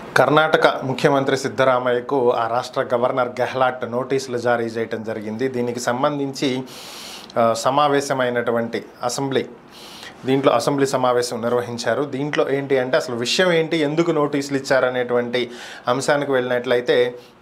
కర్ణాటక ముఖ్యమంత్రి సిద్ధరామయ్యకు ఆ రాష్ట్ర గవర్నర్ గెహ్లాట్ నోటీసులు జారీ చేయడం జరిగింది దీనికి సంబంధించి ఆ, సమావేశమైనటువంటి అసెంబ్లీ దీంట్లో అసెంబ్లీ సమావేశం నిర్వహించారు దీంట్లో ఏంటి అంటే అసలు విషయం ఏంటి ఎందుకు నోటీసులు ఇచ్చారనేటువంటి అంశానికి వెళ్ళినట్లయితే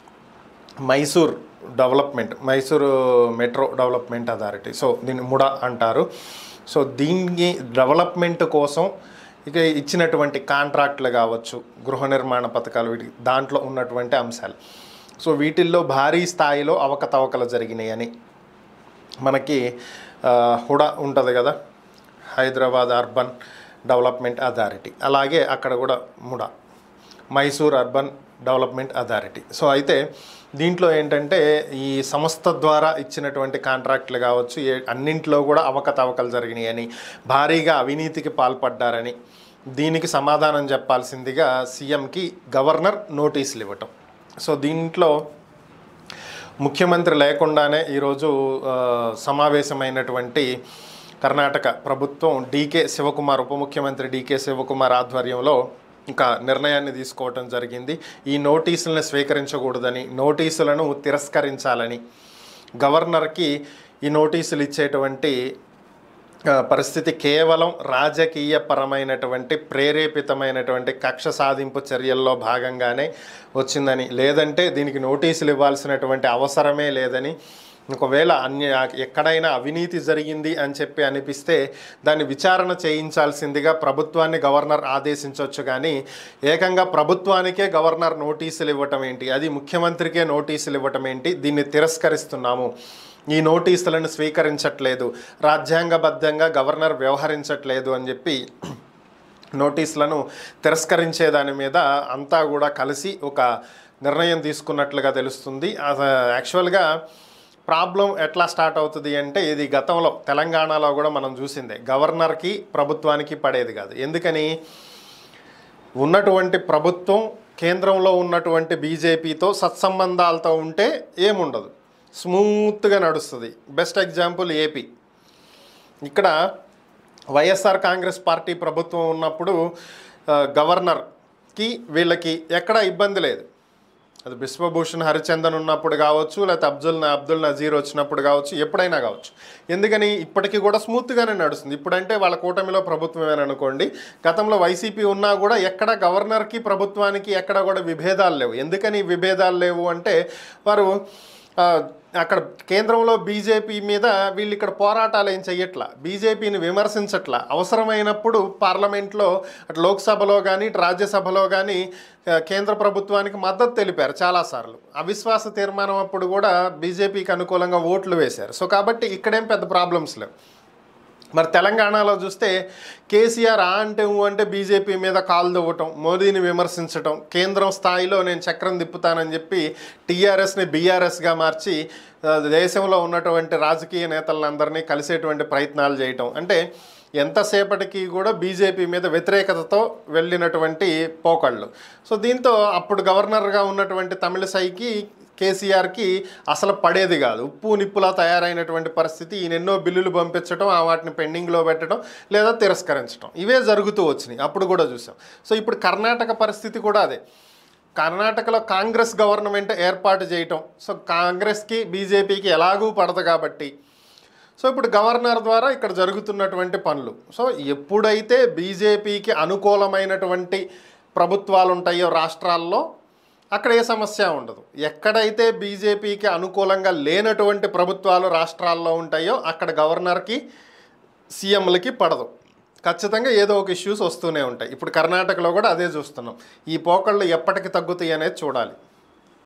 Mysore development Mysuru metro development authority so దీన్ని ముడా అంటారు సో దీన్ని డెవలప్మెంట్ కోసం ఇక ఇచ్చినటువంటి కాంట్రాక్ట్లు కావచ్చు గృహ నిర్మాణ పథకాలు వీటి దాంట్లో ఉన్నటువంటి అంశాలు సో వీటిల్లో భారీ స్థాయిలో అవకతవకలు జరిగినాయని మనకి ఆ, హుడా ఉంటుంది కదా హైదరాబాద్ అర్బన్ డెవలప్మెంట్ అథారిటీ అలాగే అక్కడ కూడా MUDA Mysore urban development authority so అయితే దీంట్లో ఏంటంటే ఈ సంస్థ ద్వారా ఇచ్చినటువంటి కాంట్రాక్ట్లు కావచ్చు ఏ అన్నింటిలో కూడా అవకతవకలు జరిగినాయని భారీగా అవినీతికి పాల్పడ్డారని దీనికి సమాధానం చెప్పాల్సిందిగా సీఎంకి గవర్నర్ నోటీసులు ఇవ్వటం సో దీంట్లో ముఖ్యమంత్రి లేకుండానే ఈరోజు ఆ, సమావేశమైనటువంటి కర్ణాటక ప్రభుత్వం డీకే శివకుమార్ ఉప ముఖ్యమంత్రి డీకే శివకుమార్ ఆధ్వర్యంలో ఇంకా నిర్ణయాన్ని తీసుకోవటం జరిగింది ఈ నోటీసులను స్వీకరించకూడదని నోటీసులను తిరస్కరించాలని గవర్నర్కి ఈ నోటీసులు ఇచ్చేటువంటి ఆ, పరిస్థితి కేవలం రాజకీయ పరమైనటువంటి ప్రేరేపితమైనటువంటి కక్ష సాధింపు చర్యల్లో భాగంగానే వచ్చిందని లేదంటే దీనికి నోటీసులు ఇవ్వాల్సినటువంటి అవసరమే లేదని ఒకవేళ అన్య ఎక్కడైనా అవినీతి జరిగింది అని చెప్పి అనిపిస్తే దాన్ని విచారణ చేయించాల్సిందిగా ప్రభుత్వాన్ని గవర్నర్ ఆదేశించవచ్చు కానీ ఏకంగా ప్రభుత్వానికే గవర్నర్ నోటీసులు ఇవ్వటం ఏంటి అది ముఖ్యమంత్రికే నోటీసులు ఇవ్వటం ఏంటి దీన్ని తిరస్కరిస్తున్నాము ఈ నోటీసులను స్వీకరించట్లేదు రాజ్యాంగబద్ధంగా గవర్నర్ వ్యవహరించట్లేదు అని చెప్పి నోటీసులను తిరస్కరించే దాని మీద అంతా కూడా కలిసి ఒక నిర్ణయం తీసుకున్నట్లుగా తెలుస్తుంది అస- యాక్చువల్గా ప్రాబ్లం ఎట్లా స్టార్ట్ అవుతుంది అంటే ఇది గతంలో తెలంగాణలో కూడా మనం చూసిందే గవర్నర్కి ప్రభుత్వానికి పడేది కాదు ఎందుకని ఉన్నటువంటి ప్రభుత్వం కేంద్రంలో ఉన్నటువంటి బీజేపీతో సత్సంబంధాలతో ఉంటే ఏముండదు స్మూత్గా నడుస్తుంది బెస్ట్ ఎగ్జాంపుల్ ఏపీ ఇక్కడ వైఎస్ఆర్ కాంగ్రెస్ పార్టీ ప్రభుత్వం ఉన్నప్పుడు ఆ, గవర్నర్కి వీళ్ళకి ఎక్కడ ఇబ్బంది లేదు అది బిశ్వభూషణ్ హరిచందన్ ఉన్నప్పుడు కావచ్చు లేకపోతే అబ్దుల్ అబ్దుల్ నజీర్ వచ్చినప్పుడు కావచ్చు ఎప్పుడైనా కావచ్చు ఎందుకని ఇప్పటికీ కూడా స్మూత్గానే నడుస్తుంది ఇప్పుడంటే వాళ్ళ కూటమిలో ప్రభుత్వమేననుకోండి అనుకోండి గతంలో వైసీపీ ఉన్నా కూడా ఎక్కడ గవర్నర్కి ప్రభుత్వానికి ఎక్కడ కూడా విభేదాలు లేవు ఎందుకని విభేదాలు లేవు అంటే వారు ఆ, అక్కడ కేంద్రంలో బీజేపీ మీద వీళ్ళు ఇక్కడ పోరాటాలు ఏం చెయ్యట్లా బీజేపీని విమర్శించట్లా అవసరమైనప్పుడు పార్లమెంట్లో అటు లోక్సభలో కానీ ఇటు రాజ్యసభలో కానీ ఆ, కేంద్ర ప్రభుత్వానికి మద్దతు తెలిపారు చాలాసార్లు అవిశ్వాస తీర్మానం అప్పుడు కూడా బీజేపీకి అనుకూలంగా ఓట్లు వేశారు సో కాబట్టి ఇక్కడేం పెద్ద ప్రాబ్లమ్స్ లేవు మరి తెలంగాణలో చూస్తే కేసీఆర్ ఆ అంటే ఊ అంటే బీజేపీ మీద కాలు దువ్వటం మోదీని విమర్శించటం కేంద్రం స్థాయిలో నేను చక్రం తిప్పుతానని చెప్పి టీఆర్ఎస్ని బీఆర్ఎస్గా మార్చి ఆ, దేశంలో ఉన్నటువంటి రాజకీయ నేతలందరినీ కలిసేటువంటి ప్రయత్నాలు చేయటం అంటే ఎంతసేపటికి కూడా బీజేపీ మీద వ్యతిరేకతతో వెళ్ళినటువంటి పోకళ్ళు సో దీంతో అప్పుడు గవర్నర్గా ఉన్నటువంటి తమిళసైకి కేసీఆర్కి అసలు పడేది కాదు ఉప్పు నిప్పులా తయారైనటువంటి పరిస్థితి ఈయన ఎన్నో బిల్లులు పంపించడం ఆ వాటిని పెండింగ్లో పెట్టడం లేదా తిరస్కరించడం ఇవే జరుగుతూ వచ్చినాయి అప్పుడు కూడా చూసాం సో ఇప్పుడు కర్ణాటక పరిస్థితి కూడా అదే కర్ణాటకలో కాంగ్రెస్ గవర్నమెంట్ ఏర్పాటు చేయటం సో కాంగ్రెస్కి బీజేపీకి ఎలాగూ పడదు కాబట్టి సో ఇప్పుడు గవర్నర్ ద్వారా ఇక్కడ జరుగుతున్నటువంటి పనులు సో ఎప్పుడైతే బీజేపీకి అనుకూలమైనటువంటి ప్రభుత్వాలు ఉంటాయో రాష్ట్రాల్లో అక్కడ ఏ సమస్య ఉండదు ఎక్కడైతే బీజేపీకి అనుకూలంగా లేనటువంటి ప్రభుత్వాలు రాష్ట్రాల్లో ఉంటాయో అక్కడ గవర్నర్కి సీఎంలకి పడదు ఖచ్చితంగా ఏదో ఒక ఇష్యూస్ వస్తూనే ఉంటాయి ఇప్పుడు కర్ణాటకలో కూడా అదే చూస్తున్నాం ఈ పోకళ్ళు ఎప్పటికి తగ్గుతాయి అనేది చూడాలి